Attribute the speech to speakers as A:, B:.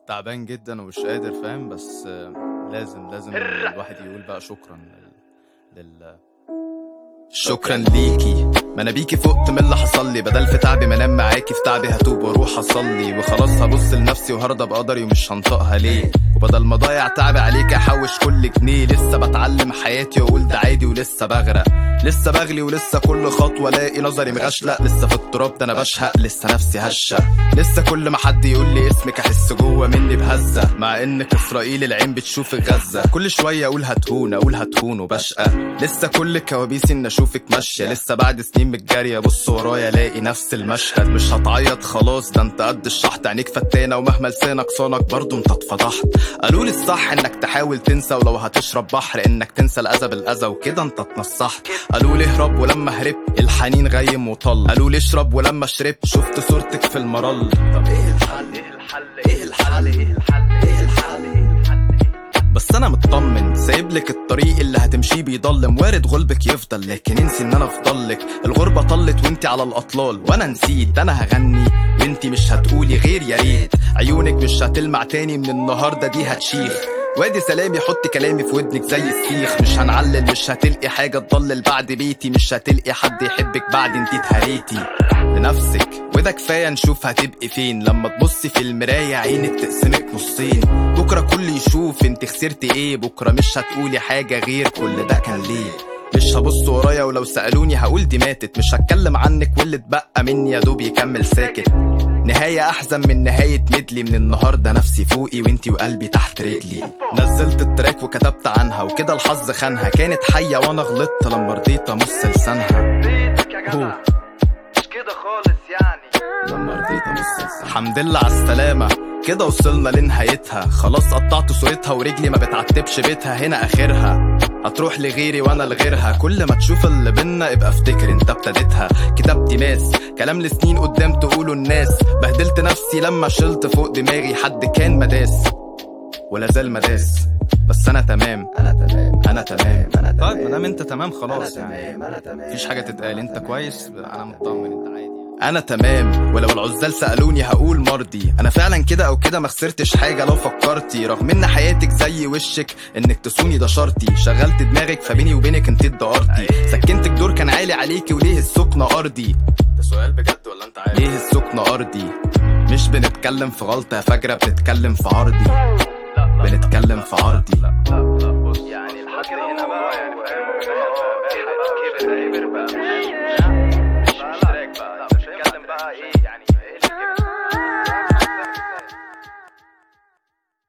A: تعبان جدا ومش قادر فاهم بس آه، لازم لازم الواحد يقول بقى شكرا لل, لل... شكرا ليكي ما انا بيكي فقت من اللي حصل لي بدل في تعبي ما انام معاكي في تعبي هتوب واروح اصلي وخلاص هبص لنفسي وهرضى بقدري ومش هنطقها ليه وبدل ما اضيع تعبي عليك احوش كل جنيه لسه بتعلم حياتي واقول ده عادي ولسه بغرق لسه بغلي ولسه كل خطوه الاقي نظري مغشلق لسه في التراب ده انا بشهق لسه نفسي هشه لسه كل ما حد يقول لي اسمك احس جوه مني بهزه مع انك اسرائيل العين بتشوف غزه كل شويه اقول هتهون اقول هتهون وبشقى لسه كل كوابيسي ان اشوفك ماشيه لسه بعد سنين متجاريه بص ورايا الاقي نفس المشهد مش هتعيط خلاص ده انت قد الشحط عينيك فتانه ومهما لسانك صانك برضه انت اتفضحت قالوا لي الصح انك تحاول تنسى ولو هتشرب بحر انك تنسى الاذى بالاذى وكده انت اتنصحت قالوا لي اهرب ولما هربت الحنين غيم وطل قالوا لي اشرب ولما شربت شفت صورتك في المرل طب ايه الحل ايه الحل ايه الحل ايه الحل ايه الحل ايه الحل بس انا مطمن سايب لك الطريق اللي هتمشيه بيضلم وارد غلبك يفضل لكن انسي ان انا افضلك الغربه طلت وانتي على الاطلال وانا نسيت انا هغني وانتي مش هتقولي غير يا ريت عيونك مش هتلمع تاني من النهارده دي هتشيخ وادي سلامي حط كلامي في ودنك زي السيخ مش هنعلل مش هتلقي حاجه تضلل بعد بيتي مش هتلقي حد يحبك بعد انتي اتهريتي لنفسك وده كفايه نشوف هتبقي فين لما تبصي في المرايه عينك تقسمك نصين بكره كل يشوف انت خسرتي ايه بكره مش هتقولي حاجه غير كل ده كان ليه مش هبص ورايا ولو سألوني هقول دي ماتت مش هتكلم عنك واللي اتبقى مني يا دوب يكمل ساكت نهاية أحزن من نهاية ميدلي من النهاردة نفسي فوقي وانتي وقلبي تحت رجلي نزلت التراك وكتبت عنها وكده الحظ خانها كانت حية وانا غلطت لما رضيت امص لسانها
B: بيتك يا جدع مش كده خالص يعني
A: لما رضيت امص لسانها الحمد لله على السلامة كده وصلنا لنهايتها خلاص قطعت صورتها ورجلي ما بتعتبش بيتها هنا اخرها هتروح لغيري وانا لغيرها كل ما تشوف اللي بينا ابقى افتكر انت ابتديتها كتبتي ماس كلام لسنين قدام تقولوا الناس بهدلت نفسي لما شلت فوق دماغي حد كان مداس ولا زال مداس بس انا تمام
B: انا تمام
A: انا تمام
B: انا
A: طيب
B: تمام
A: ما دام انت تمام خلاص
B: انا
A: يعني
B: تمام انا تمام
A: مفيش حاجه تتقال انت كويس انا مطمن انت عادي انا تمام ولو العزال سالوني هقول مرضي انا فعلا كده او كده ما خسرتش حاجه لو فكرتي رغم ان حياتك زي وشك انك تصوني ده شرطي شغلت دماغك فبيني وبينك انت اتدقرتي سكنتك دور كان عالي عليكي وليه السكنه ارضي ده سؤال بجد ولا انت عارف ليه السكنه ارضي مش بنتكلم في غلطه يا فجره بنتكلم في عرضي بنتكلم في عرضي